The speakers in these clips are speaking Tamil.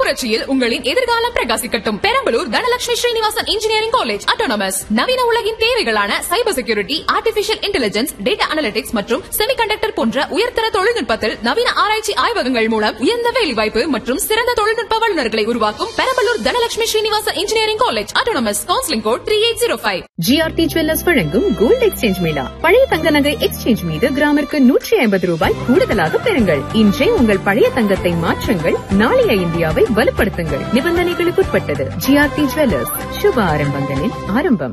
புரட்சியில் உங்களின் எதிர்காலம் பிரகாசிக்கட்டும் Perambalur Dhanalakshmi Srinivasan engineering college autonomous நவீன உலகின் தேவைகளான cyber security artificial intelligence data analytics மற்றும் செமிகண்டக்டர் போன்ற உயர்தர தொழில்நுட்பத்தில் நவீன ஆராய்ச்சி ஆய்வகங்கள் மூலம் உயர்ந்த வேலைவாய்ப்பு மற்றும் சிறந்த தொழில்நுட்ப வல்லுநர்களை உருவாக்கும் Perambalur Dhanalakshmi Srinivasan engineering college autonomous counselling code three eight zero five GRT jewellers வழங்கும் கோல்ட் எக்ஸ்சேஞ்ச் மேளா பழைய தங்க நகை எக்ஸ்சேஞ்ச் மீது கிராமிற்கு நூற்றி ஐம்பது ரூபாய் கூடுதலாக பெறுங்கள் இன்றே உங்கள் பழைய தங்கத்தை மாற்றுங்கள் நாளைய இந்தியாவை வலுப்படுத்துங்கள் நிபந்தனைகளுக்குட்பட்டது ஜிஆர்டி ஜுவல்லர்ஸ் சுப ஆரம்பங்களின் ஆரம்பம்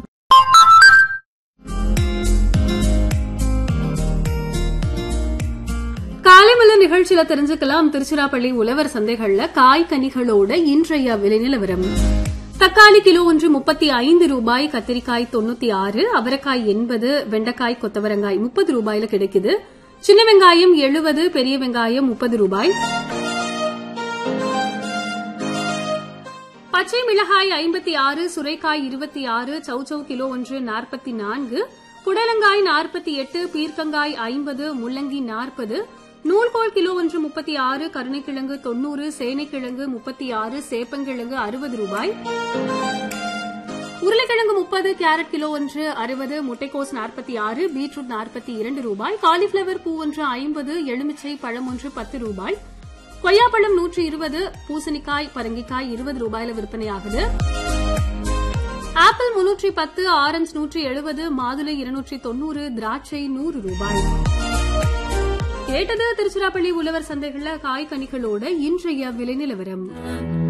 காலைமலர் நிகழ்ச்சியில தெரிஞ்சுக்கலாம் திருச்சிராப்பள்ளி உழவர் சந்தைகள்ல காய் கனிகளோட இன்றைய விலை நிலவரம் தக்காளி கிலோ ஒன்று முப்பத்தி ஐந்து ரூபாய் கத்திரிக்காய் தொண்ணூத்தி ஆறு அவரைக்காய் எண்பது வெண்டைக்காய் கொத்தவரங்காய் முப்பது ரூபாயில கிடைக்குது சின்ன வெங்காயம் எழுபது பெரிய வெங்காயம் முப்பது ரூபாய் பச்சை மிளகாய் ஐம்பத்தி ஆறு சுரைக்காய் இருபத்தி ஆறு சௌச்சௌ கிலோ ஒன்று நாற்பத்தி நான்கு புடலங்காய் நாற்பத்தி எட்டு பீர்க்கங்காய் ஐம்பது முள்ளங்கி நாற்பது நூல்கோல் கிலோ ஒன்று முப்பத்தி ஆறு கருணைக்கிழங்கு தொன்னூறு சேனைக்கிழங்கு முப்பத்தி ஆறு சேப்பங்கிழங்கு அறுபது ரூபாய் உருளைக்கிழங்கு முப்பது கேரட் கிலோ ஒன்று அறுபது முட்டைக்கோஸ் நாற்பத்தி ஆறு பீட்ரூட் நாற்பத்தி இரண்டு ரூபாய் காலிஃபிளவர் பூ ஒன்று ஐம்பது எலுமிச்சை பழம் ஒன்று பத்து ரூபாய் கொய்யாப்பழம் நூற்றி இருபது பூசணிக்காய் பரங்கிக்காய் இருபது ரூபாயில விற்பனையாகுது ஆப்பிள் முன்னூற்றி பத்து ஆரஞ்சு நூற்றி எழுபது மாதுளை இருநூற்றி தொண்ணூறு திராட்சை நூறு ரூபாய் கேட்டது திருச்சிராப்பள்ளி உழவர் சந்தைகள்ல காய் கனிகளோட இன்றைய விலை நிலவரம்